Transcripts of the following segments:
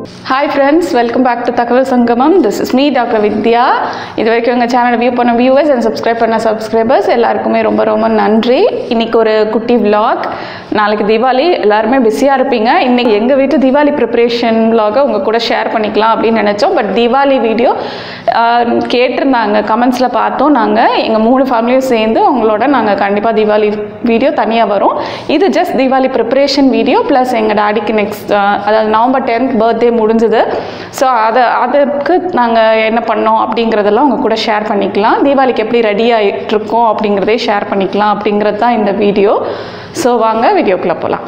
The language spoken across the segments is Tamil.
Hi friends welcome back to Thagaval Sangamam this is me doctor Vidya இது வரைக்கும் எங்கள் சேனலை வியூ பண்ண வியூவர்ஸ் அண்ட் சப்ஸ்கிரைப் பண்ண சப்ஸ்கிரைபர்ஸ் எல்லாருக்குமே ரொம்ப ரொம்ப நன்றி இன்னைக்கு ஒரு குட்டி vlog நாளைக்கு தீபாவளி எல்லாருமே பிஸியாக இருப்பீங்க இன்னைக்கு எங்கள் வீட்டு தீபாவளி ப்ரிப்பரேஷன் vlog உங்கள் கூட ஷேர் பண்ணிக்கலாம் அப்படின்னு நினச்சோம் பட் தீபாவளி வீடியோ கேட்டிருந்தாங்க கமெண்ட்ஸில் பார்த்தோம் நாங்கள் எங்கள் மூணு ஃபேமிலியும் சேர்ந்து உங்களோட நாங்கள் கண்டிப்பாக தீபாவளி வீடியோ தனியாக வரும் இது just Deepavali preparation video plus எங்கள் டாடிக்கு நெக்ஸ்ட் அதாவது நவம்பர் டென்த் பர்த்டே முடிஞ்சுது ஸோ அதை அதுக்கு நாங்கள் என்ன பண்ணோம் அப்படிங்கிறதெல்லாம் உங்கள் கூட ஷேர் பண்ணிக்கலாம் தீபாவளிக்கு எப்படி ரெடி ஆகிட்டு இருக்கோம் அப்படிங்கிறதே ஷேர் பண்ணிக்கலாம் அப்படிங்கிறது தான் இந்த வீடியோ ஸோ வாங்க வீடியோக்குள்ளே போகலாம்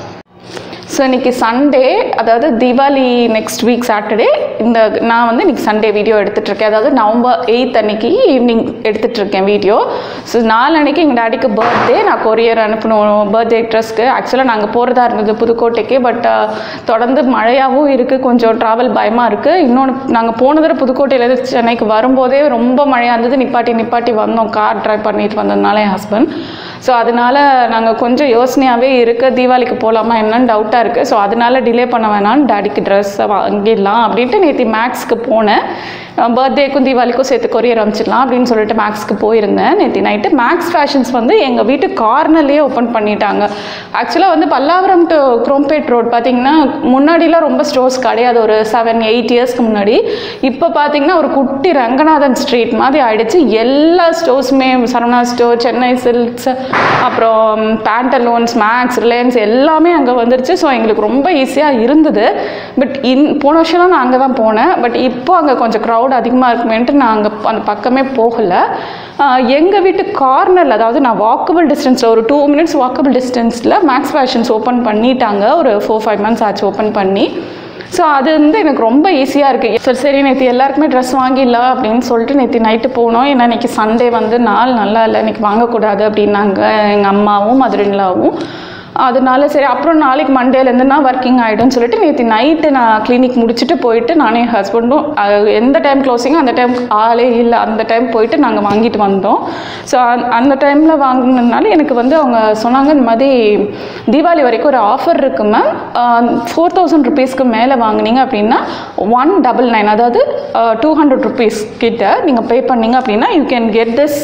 ஸோ இன்னைக்கு சண்டே அதாவது தீபாவளி நெக்ஸ்ட் வீக் சாட்டர்டே இந்த நான் வந்து இன்னைக்கு சண்டே வீடியோ எடுத்துட்ருக்கேன் அதாவது நவம்பர் எயித் அன்னைக்கு ஈவினிங் எடுத்துட்ருக்கேன் வீடியோ ஸோ நாலன்னைக்கு எங்கள் டாடிக்கு பர்த்டே நான் கொரியர் அனுப்பணும் பர்த்டே ட்ரெஸ்க்கு ஆக்சுவலாக நாங்கள் போகிறதா இருந்தது புதுக்கோட்டைக்கு பட் தொடர்ந்து மழையாகவும் இருக்குது கொஞ்சம் ட்ராவல் பயமாக இருக்குது இன்னொன்று நாங்கள் போன தடவை புதுக்கோட்டையிலேருந்து சென்னைக்கு வரும்போதே ரொம்ப மழையாக இருந்தது நிப்பாட்டி நிப்பாட்டி வந்தோம் கார் ட்ரைவ் பண்ணிட்டு வந்ததுனால என் ஹஸ்பண்ட் ஸோ அதனால நாங்கள் கொஞ்சம் யோசனையாகவே இருக்க தீபாவளிக்கு போகலாமா என்னன்னு டவுட்டாக இருக்குது ஸோ அதனால டிலே பண்ண வேணாம்னு டாடிக்கு ட்ரெஸ்ஸை வாங்கிடலாம் அப்படின்ட்டு நேற்று மேக்ஸ்க்கு போனேன் பர்த்டேக்கும் தீபாவளிக்கும் சேர்த்து கொரியர் அனுப்பிச்சிடலாம் அப்படின்னு சொல்லிட்டு மேக்ஸ்க்கு போயிருந்தேன் நேற்று நைட்டு மேக்ஸ் ஃபேஷன்ஸ் வந்து எங்கள் வீட்டு கார்னர்லேயே ஓப்பன் பண்ணிட்டாங்க ஆக்சுவலாக வந்து பல்லாவரம் டு குரோம்பேட் ரோட் பார்த்தீங்கன்னா முன்னாடிலாம் ரொம்ப ஸ்டோர்ஸ் கிடையாது ஒரு செவன் எயிட் இயர்ஸ்க்கு முன்னாடி இப்போ பார்த்தீங்கன்னா ஒரு குட்டி ரங்கநாதன் ஸ்ட்ரீட் மாதிரி ஆயிடுச்சு எல்லா ஸ்டோர்ஸுமே சரவணா ஸ்டோர் சென்னை சில்க்ஸ் அப்புறம் பேண்டலோன்ஸ் மேக்ஸ் ரிலையன்ஸ் எல்லாமே அங்கே வந்துருச்சு ஸோ எங்களுக்கு ரொம்ப ஈஸியாக இருந்தது பட் இன் போன வருஷம்லாம் நான் அங்கே தான் போனேன் பட் இப்போ அங்கே கொஞ்சம் க்ரௌட் அதிகமாக இருக்குமேன்ட்டு நான் அங்கே அந்த பக்கமே போகலை எங்கள் வீட்டு கார்னரில் அதாவது நான் வாக்கபிள் டிஸ்டன்ஸில் ஒரு டூ மினிட்ஸ் வாக்கபிள் டிஸ்டன்ஸில் மேக்ஸ் ஃபேஷன்ஸ் ஓப்பன் பண்ணிட்டாங்க ஒரு ஃபோர் ஃபைவ் மந்த்ஸ் ஆச்சு ஓப்பன் பண்ணி ஸோ அது வந்து எனக்கு ரொம்ப ஈஸியாக இருக்குது சரி சரி நேற்று எல்லாருக்குமே ட்ரெஸ் வாங்கிடலாம் அப்படின்னு சொல்லிட்டு நேற்று நைட்டு போனோம் ஏன்னா இன்றைக்கி சண்டே வந்து நாள் நல்லா இல்லை இன்றைக்கி வாங்கக்கூடாது அப்படின்னாங்க எங்கள் அம்மாவும் மதுரைங்களாவும் அதனால சரி அப்புறம் நாளைக்கு மண்டேலேருந்து நான் ஒர்க்கிங் ஆகிடும்னு சொல்லிட்டு நேற்று நைட்டு நான் கிளினிக் முடிச்சுட்டு போயிட்டு நானே என் ஹஸ்பண்டும் எந்த டைம் க்ளோசிங் அந்த டைம் ஆளே இல்லை அந்த டைம் போயிட்டு நாங்கள் வாங்கிட்டு வந்தோம் ஸோ அந்த டைமில் வாங்கினதுனால எனக்கு வந்து அவங்க சொன்னாங்க இந்த மாதிரி தீபாவளி வரைக்கும் ஒரு ஆஃபர் இருக்கு மேம் ஃபோர் தௌசண்ட் ருபீஸ்க்கு மேலே வாங்கினீங்க அப்படின்னா ஒன் டபுள் நைன் அதாவது டூ ஹண்ட்ரட் ருபீஸ் கிட்ட நீங்கள் பே பண்ணீங்க அப்படின்னா you can get this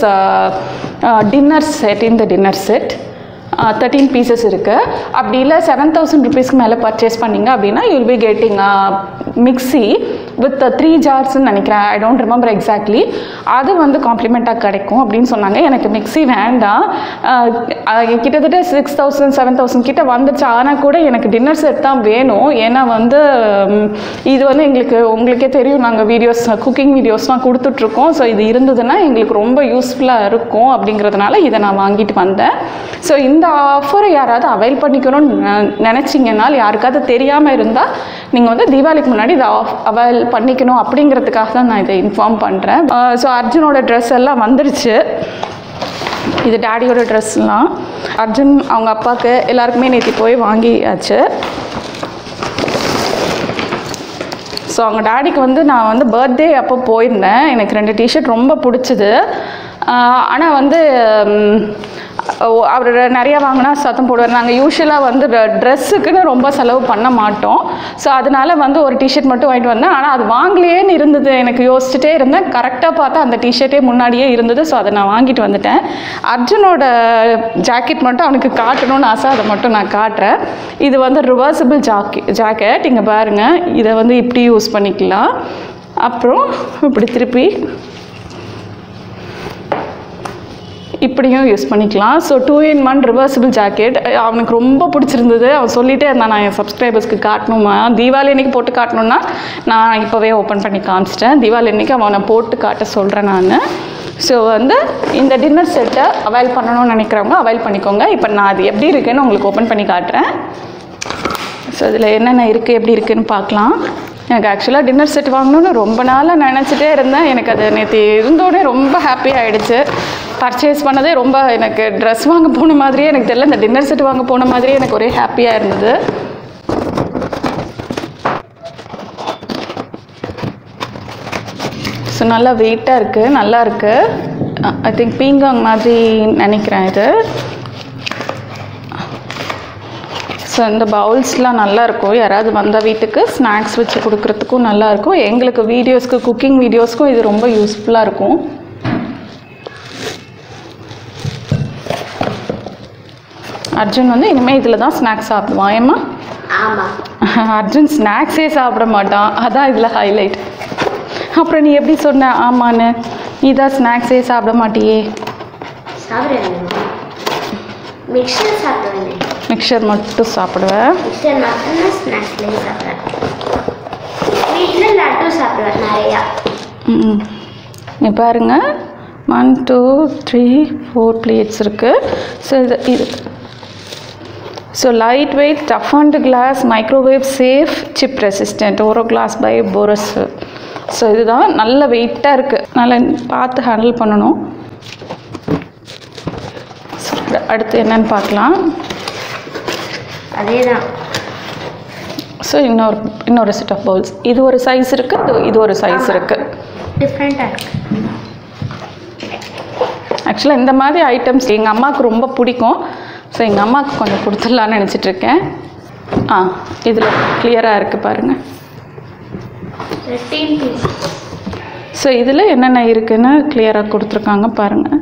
dinner set in the dinner set thirteen pieces இருக்குது அப்படி இல்லை செவன் தௌசண்ட் ருபீஸ்க்கு மேலே பர்ச்சேஸ் பண்ணிங்க அப்படின்னா you'll be getting mixie with three ஜார்ஸ்ன்னு நினைக்கிறேன் ஐ டோன்ட் ரிமெம்பர் எக்ஸாக்ட்லி அது வந்து காம்ப்ளிமெண்ட்டாக கிடைக்கும் அப்படின்னு சொன்னாங்க எனக்கு மிக்ஸி வேண்டாம் கிட்டத்தட்ட சிக்ஸ் தௌசண்ட் செவன் தௌசண்ட் கிட்ட வந்துச்சு ஆனால் கூட எனக்கு டின்னர் செட் தான் வேணும் ஏன்னா வந்து இது வந்து எங்களுக்கு உங்களுக்கே தெரியும் நாங்கள் வீடியோஸ் குக்கிங் வீடியோஸ்லாம் கொடுத்துட்ருக்கோம் ஸோ இது இருந்ததுன்னா எங்களுக்கு ரொம்ப யூஸ்ஃபுல்லாக இருக்கும் அப்படிங்கிறதுனால இதை நான் வாங்கிட்டு வந்தேன் ஸோ இந்த ஆஃபரை யாராவது அவைல் பண்ணிக்கணும்னு நினச்சிங்கனால் யாருக்காவது தெரியாமல் இருந்தால் நீங்கள் வந்து தீபாவளிக்கு முன்னாடி இதை ஆஃப் அவைல் பண்ணிக்கணும் அப்படிங்கிறதுக்காக தான் நான் இதை இன்ஃபார்ம் பண்ணுறேன் ஸோ அர்ஜுனோட ட்ரெஸ் எல்லாம் வந்துருச்சு இது டேடியோட ட்ரெஸ்லாம் அர்ஜுன் அவங்க அப்பாவுக்கு எல்லாருக்குமே நேற்று போய் வாங்கியாச்சு ஸோ அவங்க டேடிக்கு வந்து நான் வந்து பர்த்டே அப்போ போயிருந்தேன் எனக்கு ரெண்டு டிஷர்ட் ரொம்ப பிடிச்சிது ஆனால் வந்து அவர் நிறையா வாங்கினா சத்தம் போடுவார் நாங்கள் யூஸ்வலாக வந்து ட்ரெஸ்ஸுக்குன்னு ரொம்ப செலவு பண்ண மாட்டோம் ஸோ அதனால் வந்து ஒரு டிஷர்ட் மட்டும் வாங்கிட்டு வந்தேன் ஆனால் அது வாங்கலையேன்னு இருந்தது எனக்கு யோசிச்சுட்டே இருந்தேன் கரெக்டாக பார்த்தா அந்த டிஷர்ட்டே முன்னாடியே இருந்தது ஸோ அதை நான் வாங்கிட்டு வந்துட்டேன் அர்ஜுனோட ஜாக்கெட் மட்டும் அவனுக்கு காட்டணும்னு ஆசை அதை மட்டும் நான் காட்டுறேன் இது வந்து ரிவர்சிபிள் ஜாக்கெ ஜாக்கெட் இங்கே பாருங்கள் இதை வந்து இப்படி யூஸ் பண்ணிக்கலாம் அப்புறம் இப்படி திருப்பி இப்படியும் யூஸ் பண்ணிக்கலாம் so two in one reversible jacket அவனுக்கு ரொம்ப பிடிச்சிருந்தது அவன் சொல்லிகிட்டே இருந்தான் நான் என் சப்ஸ்கிரைபர்ஸ்க்கு காட்டணுமா தீபாவளி அன்றைக்கி போட்டு காட்டணுன்னா நான் இப்போவே ஓப்பன் பண்ணி காமிச்சிட்டேன் தீபாவளி அன்றைக்கி அவனை போட்டு காட்ட சொல்கிறேன் நான் ஸோ வந்து இந்த டின்னர் செட்டை அவைல் பண்ணணும்னு நினைக்கிறவங்க அவைல் பண்ணிக்கோங்க இப்போ நான் அது எப்படி இருக்குன்னு உங்களுக்கு ஓப்பன் பண்ணி காட்டுறேன் ஸோ இதில் என்னென்ன இருக்குது எப்படி இருக்குதுன்னு பார்க்கலாம் எனக்கு ஆக்சுவலாக டின்னர் செட் வாங்கணும்னு ரொம்ப நாளாக நினச்சிட்டே இருந்தேன் எனக்கு அது நேற்று இருந்தோடனே ரொம்ப ஹாப்பி ஆகிடுச்சு பர்ச்சேஸ் பண்ணதே ரொம்ப எனக்கு ட்ரெஸ் வாங்க போன மாதிரியே எனக்கு தெரியல இந்த டின்னர் செட் வாங்க போன மாதிரியே எனக்கு ஒரே ஹாப்பியாக இருந்தது ஸோ நல்லா வெயிட்டாக இருக்குது நல்லா இருக்குது ஐ திங்க் பீங்காங் மாதிரி நினைக்கிறேன் இது ஸோ ஸோ இந்த பவுல்ஸ்லாம் நல்லா இருக்கும் யாராவது வந்த வீட்டுக்கு ஸ்நாக்ஸ் வச்சு கொடுக்கறதுக்கும் நல்லா இருக்கும் எங்களுக்கு வீடியோஸ்க்கு குக்கிங் வீடியோஸ்க்கும் இது ரொம்ப யூஸ்ஃபுல்லாக இருக்கும் அர்ஜுன் வந்து இனிமேல் இதில் தான் ஸ்நாக்ஸ் சாப்பிடுவான் ஏம்மா ஆமாம் அர்ஜுன் ஸ்நாக்ஸே சாப்பிட மாட்டான் அதான் இதில் ஹைலைட் அப்புறம் நீ எப்படி சொன்ன ஆமான்னு நீ தான் ஸ்நாக்ஸே சாப்பிட மாட்டியே சாப்பிடுவேன் மிக்சர் சாப்பிடுவேன் மிக்சர் மட்டும் சாப்பிடுவேன் மிக்சர் மட்டும்தான் ஸ்நாக்ஸ்லேயே சாப்பிடுவேன் வீட்டில் லட்டு சாப்பிடுவேன் நிறையா ம் இங்க பாருங்க one two three four plates இருக்குது ஸோ இது இது so light weight tough and glass microwave safe chip resistant ஓரோ கிளாஸ் பை போரஸ் ஸோ இதுதான் நல்ல வெயிட்டாக இருக்குது நல்லா பார்த்து ஹேண்டில் பண்ணணும் So, அடுத்து என்னன்னு பார்க்கலாம் அதே தான் ஸோ இன்னொரு இன்னொரு செட் ஆஃப் பவுல்ஸ் இது ஒரு சைஸ் இருக்குது இது ஒரு சைஸ் இருக்குது டிஃப்ரெண்ட்டாக இருக்கு ஆக்சுவலாக இந்த மாதிரி ஐட்டம்ஸ் எங்கள் அம்மாவுக்கு ரொம்ப பிடிக்கும் ஸோ எங்கள் அம்மாவுக்கு கொஞ்சம் கொடுத்துடலான்னு நினச்சிட்டு இருக்கேன் ஆ இதில் கிளியராக இருக்குது பாருங்கள் ஃபிஃப்டீன் பீஸ் ஸோ இதில் என்னென்ன இருக்குன்னு கிளியராக கொடுத்துருக்காங்க பாருங்கள்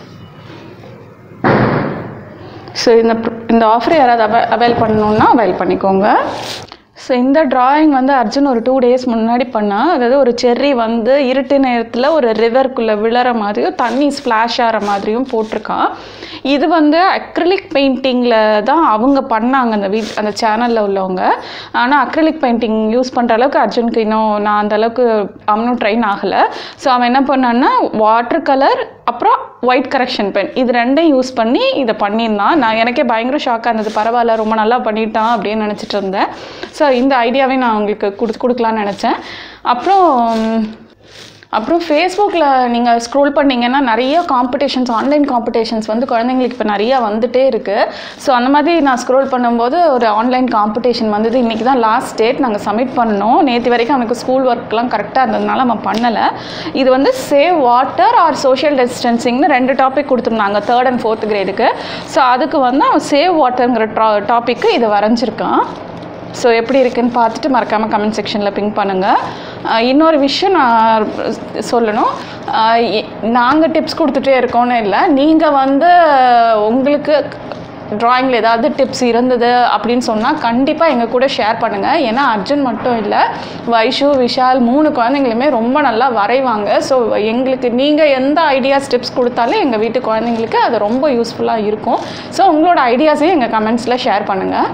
ஸோ இந்த pr- இந்த ஆஃபர் யாராவது அவை அவைல் பண்ணணுன்னா அவைல் பண்ணிக்கோங்க ஸோ இந்த டிராயிங் வந்து அர்ஜுன் ஒரு டூ டேஸ் முன்னாடி பண்ணால் அதாவது ஒரு செர்ரி வந்து இருட்டு நேரத்தில் ஒரு ரிவர்க்குள்ளே விழற மாதிரியும் தண்ணி ஸ்ப்ளாஷ் ஆகிற மாதிரியும் போட்டிருக்கான் இது வந்து அக்ரிலிக் பெயிண்டிங்கில் தான் அவங்க பண்ணாங்க அந்த வீட் அந்த சேனலில் உள்ளவங்க ஆனால் அக்ரிலிக் பெயிண்டிங் யூஸ் பண்ணுற அளவுக்கு அர்ஜுனுக்கு இன்னும் நான் அந்த அளவுக்கு அவனும் ட்ரெயின் ஆகலை ஸோ அவன் என்ன பண்ணான்னா வாட்டர் கலர் அப்புறம் ஒயிட் கரெக்ஷன் பென் இது ரெண்டையும் யூஸ் பண்ணி இதை பண்ணியிருந்தான் நான் எனக்கே பயங்கர ஷாக்காக இருந்தது பரவாயில்ல ரொம்ப நல்லா பண்ணிட்டான் அப்படின்னு நினச்சிட்டு இருந்தேன் ஸோ இந்த ஐடியாவே நான் உங்களுக்கு கொடு கொடுக்கலான்னு நினச்சேன் அப்புறம் அப்புறம் ஃபேஸ்புக்கில் நீங்கள் ஸ்க்ரோல் பண்ணீங்கன்னா நிறைய காம்படிஷன்ஸ் ஆன்லைன் காம்படிஷன்ஸ் வந்து குழந்தைங்களுக்கு இப்போ நிறைய வந்துட்டே இருக்குது ஸோ அந்த மாதிரி நான் ஸ்க்ரோல் பண்ணும்போது ஒரு ஆன்லைன் காம்படிஷன் வந்தது இன்றைக்கி தான் லாஸ்ட் டேட் நாங்கள் சப்மிட் பண்ணோம் நேற்று வரைக்கும் அவனுக்கு ஸ்கூல் ஒர்க்லாம் கரெக்டாக இருந்ததுனால அவன் பண்ணலை இது வந்து சேவ் வாட்டர் ஆர் சோஷியல் டிஸ்டன்சிங்னு ரெண்டு டாபிக் கொடுத்துருந்தாங்க தேர்ட் அண்ட் ஃபோர்த் கிரேடுக்கு ஸோ அதுக்கு வந்து அவன் சேவ் வாட்டருங்கிற டா டாப்பிக்கு இதை வரைஞ்சிருக்கான் ஸோ எப்படி இருக்குன்னு பார்த்துட்டு மறக்காமல் கமெண்ட் செக்ஷனில் பிங்க் பண்ணுங்கள் அஹ் இன்னொரு விஷயம் நான் சொல்லணும் நாங்கள் டிப்ஸ் கொடுத்துட்டே இருக்கோன்னு இல்லை நீங்கள் வந்து உங்களுக்கு ட்ராயிங்கில் ஏதாவது டிப்ஸ் இருந்தது அப்படின்னு சொன்னால் கண்டிப்பாக எங்கள் கூட ஷேர் பண்ணுங்கள் ஏன்னா அர்ஜுன் மட்டும் இல்லை வைஷு விஷால் மூணு குழந்தைங்களுமே ரொம்ப நல்லா வரைவாங்க ஸோ எங்களுக்கு நீங்கள் எந்த ஐடியாஸ் டிப்ஸ் கொடுத்தாலும் எங்கள் வீட்டு குழந்தைங்களுக்கு அது ரொம்ப யூஸ்ஃபுல்லாக இருக்கும் ஸோ உங்களோட ஐடியாஸையும் எங்கள் கமெண்ட்ஸில் ஷேர் பண்ணுங்கள்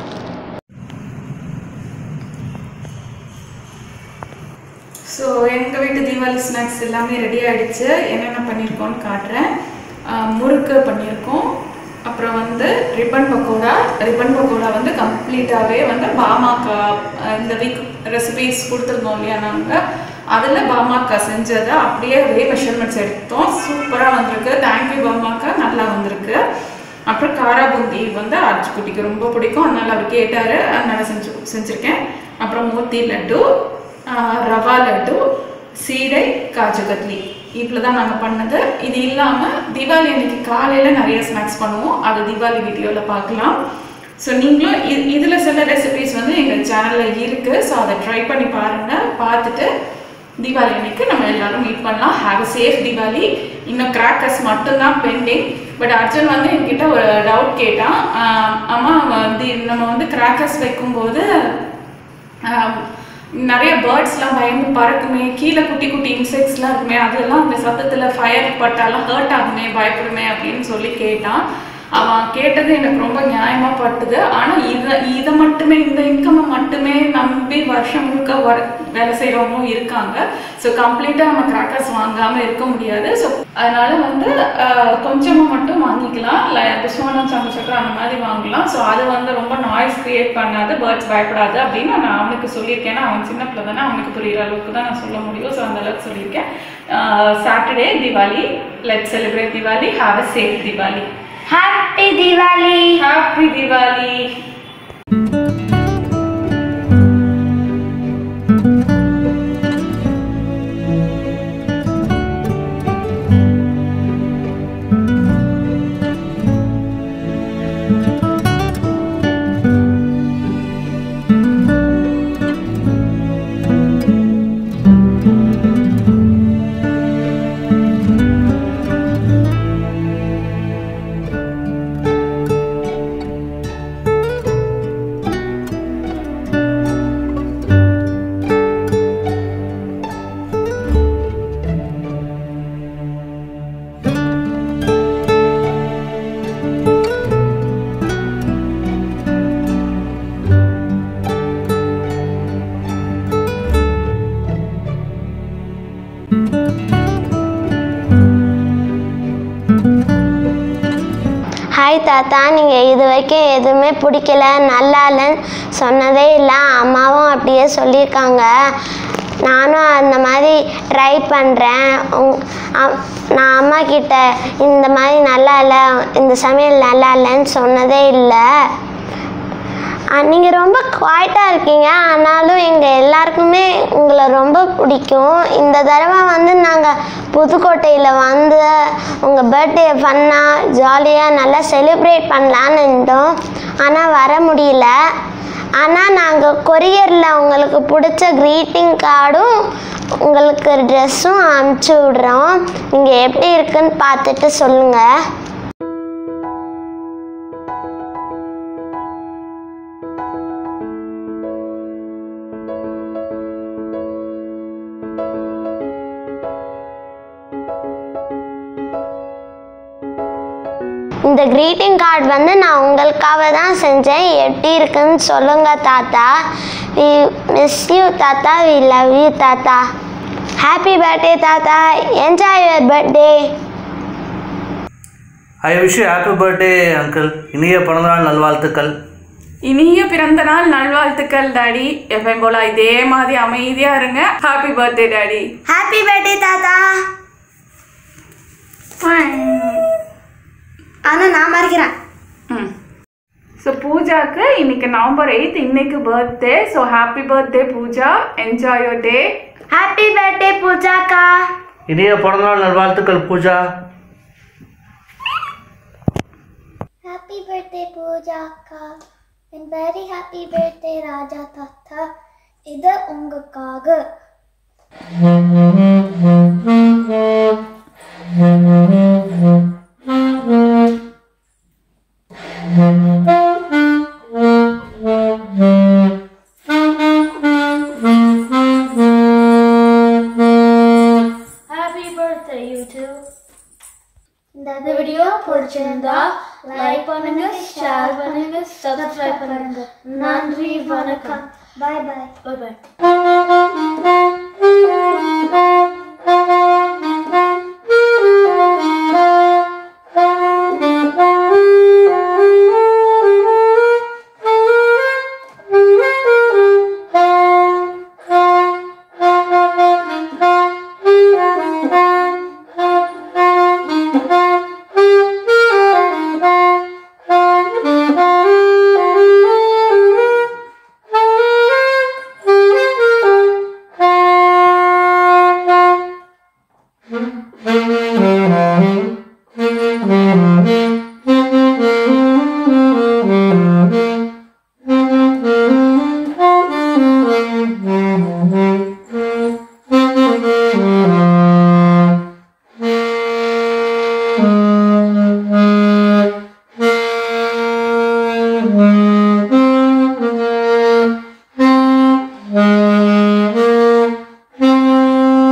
ஸோ எங்கள் வீட்டு தீபாவளி ஸ்நாக்ஸ் எல்லாமே ரெடி ஆகிடுச்சு என்னென்ன பண்ணியிருக்கோம்னு காட்டுறேன் ஆஹ் முறுக்கு பண்ணியிருக்கோம் அப்புறம் வந்து ரிப்பன் பக்கோடா ரிப்பன் பக்கோடா வந்து கம்ப்ளீட்டாகவே வந்து பாமாக்கா ஆஹ் இந்த வீக் ரெசிபீஸ் கொடுத்துருந்தோம் இல்லையா நாங்கள் அதில் பாமாக்கா செஞ்சதை அப்படியே அதே மெஷர்மெண்ட்ஸ் எடுத்தோம் சூப்பராக வந்திருக்கு தேங்க்யூ பாமாக்கா நல்லா வந்திருக்கு அப்புறம் காரா பூந்தி வந்து அர்ஜு குட்டிக்கு ரொம்ப பிடிக்கும் அதனால அவர் கேட்டார் அதனால செஞ்சு செஞ்சுருக்கேன் அப்புறம் மோத்தி லட்டு ஆஹ் ரவா லட்டு சீடை காஜு கத்லி இவ்வளோ தான் நாங்கள் பண்ணது இது இல்லாமல் தீபாவளி அன்னைக்கு காலையில் நிறைய ஸ்நாக்ஸ் பண்ணுவோம் அது தீபாவளி வீடியோவில் பார்க்கலாம் ஸோ நீங்களும் இ இதில் சில ரெசிபீஸ் வந்து எங்கள் சேனலில் இருக்குது ஸோ அதை ட்ரை பண்ணி பாருங்கள் பார்த்துட்டு தீபாவளி அன்னைக்கு நம்ம எல்லாரும் மீட் பண்ணலாம் ஹாவ் அ சேஃப் தீபாவளி இன்னும் கிராக்கர்ஸ் மட்டும்தான் பெண்டிங் பட் அர்ஜுன் வந்து என்கிட்ட ஒரு டவுட் கேட்டான் ஆஹ் அம்மா வந்து நம்ம வந்து கிராக்கர்ஸ் வைக்கும்போது ஆஹ் நிறைய பேர்ட்ஸ்லாம் பயந்து பறக்குமே கீழே குட்டி குட்டி இன்செக்ட்ஸ்லாம் இருக்குமே அதெல்லாம் அந்த சத்தத்தில் ஃபயர் பட்டாலாம் ஹர்ட் ஆகுமே பயப்படுமே அப்படின்னு சொல்லி கேட்டான் அவன் கேட்டது எனக்கு ரொம்ப நியாயமாக பட்டுது ஆனால் இதை இதை மட்டுமே இந்த இன்கம்மை மட்டுமே நம்பி வருஷம் முழுக்க வர வேலை செய்கிறவங்களும் இருக்காங்க ஸோ கம்ப்ளீட்டாக நம்ம கிராக்கர்ஸ் வாங்காமல் இருக்க முடியாது ஸோ அதனால வந்து கொஞ்சமாக மட்டும் வாங்கிக்கலாம் இல்லை புஷ்வானம் சமைச்சக்கரம் அந்த மாதிரி வாங்கலாம் ஸோ அது வந்து ரொம்ப நாய்ஸ் கிரியேட் பண்ணாது பேர்ட்ஸ் பயப்படாது அப்படின்னு நான் அவனுக்கு சொல்லியிருக்கேன் ஏன்னா அவன் சின்ன பிள்ளை தானே அவனுக்கு புரியுற அளவுக்கு தான் நான் சொல்ல முடியும் ஸோ அந்த அளவுக்கு சொல்லியிருக்கேன் Saturday Diwali let celebrate Diwali have a safe Diwali happy Deepavali happy Diwali தாத்தா நீங்கள் இது வரைக்கும் எதுவுமே பிடிக்கல நல்லா இல்லைன்னு சொன்னதே இல்லை அம்மாவும் அப்படியே சொல்லியிருக்காங்க நானும் அந்த மாதிரி ட்ரை பண்ணுறேன் நான் அம்மா கிட்ட இந்த மாதிரி நல்லா இல்லை இந்த சமையல் நல்லா இல்லைன்னு சொன்னதே இல்லை நீங்கள் ரொம்ப குவாய்ட்டாக இருக்கீங்க ஆனாலும் எங்கள் எல்லாருக்குமே உங்களை ரொம்ப பிடிக்கும் இந்த தடவை வந்து நாங்கள் புதுக்கோட்டையில் வந்து உங்கள் பர்த்டே ஃபன்னாக ஜாலியாக நல்லா செலிப்ரேட் பண்ணலான்னு இருந்தோம் ஆனால் வர முடியல ஆனால் நாங்கள் கொரியரில் உங்களுக்கு பிடிச்ச க்ரீட்டிங் கார்டும் உங்களுக்கு ட்ரெஸ்ஸும் அனுப்பிச்சி விட்றோம் நீங்கள் எப்படி இருக்குன்னு பார்த்துட்டு சொல்லுங்கள் இந்த greeting கார்டு வந்து நான் உங்களுக்காக தான் செஞ்சேன் எப்படி இருக்குன்னு சொல்லுங்க தாத்தா we miss you thatha we love you thatha happy birthday thatha enjoy your birthday I wish you happy birthday uncle இனிய பிறந்தநாள் நல்வாழ்த்துக்கள் இனிய பிறந்த நாள் நல்வாழ்த்துக்கள் டாடி எப்பயும் போல இதே மாதிரி அமைதியா இருங்க happy birthday daddy happy birthday thatha ஆனால் நான் மறைக்கிறேன் ம் ஸோ பூஜாக்கு இன்னைக்கு நவம்பர் எயித் இன்னைக்கு birthday so happy birthday Pooja enjoy your day happy birthday பூஜாக்கா இனிய பிறந்தநாள் நல்வாழ்த்துக்கள் Pooja Happy birthday பூஜாக்கா and very happy birthday ராஜா தாத்தா இது உங்களுக்காக Happy birthday you two இந்த வீடியோ பிடிச்சிருந்தா லைக் பண்ணுங்க ஷேர் பண்ணுங்க சப்ஸ்கிரைப் பண்ணுங்க நன்றி வணக்கம் பாய் பாய் பாய் பாய்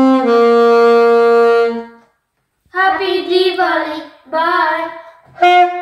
Happy Diwali. Bye.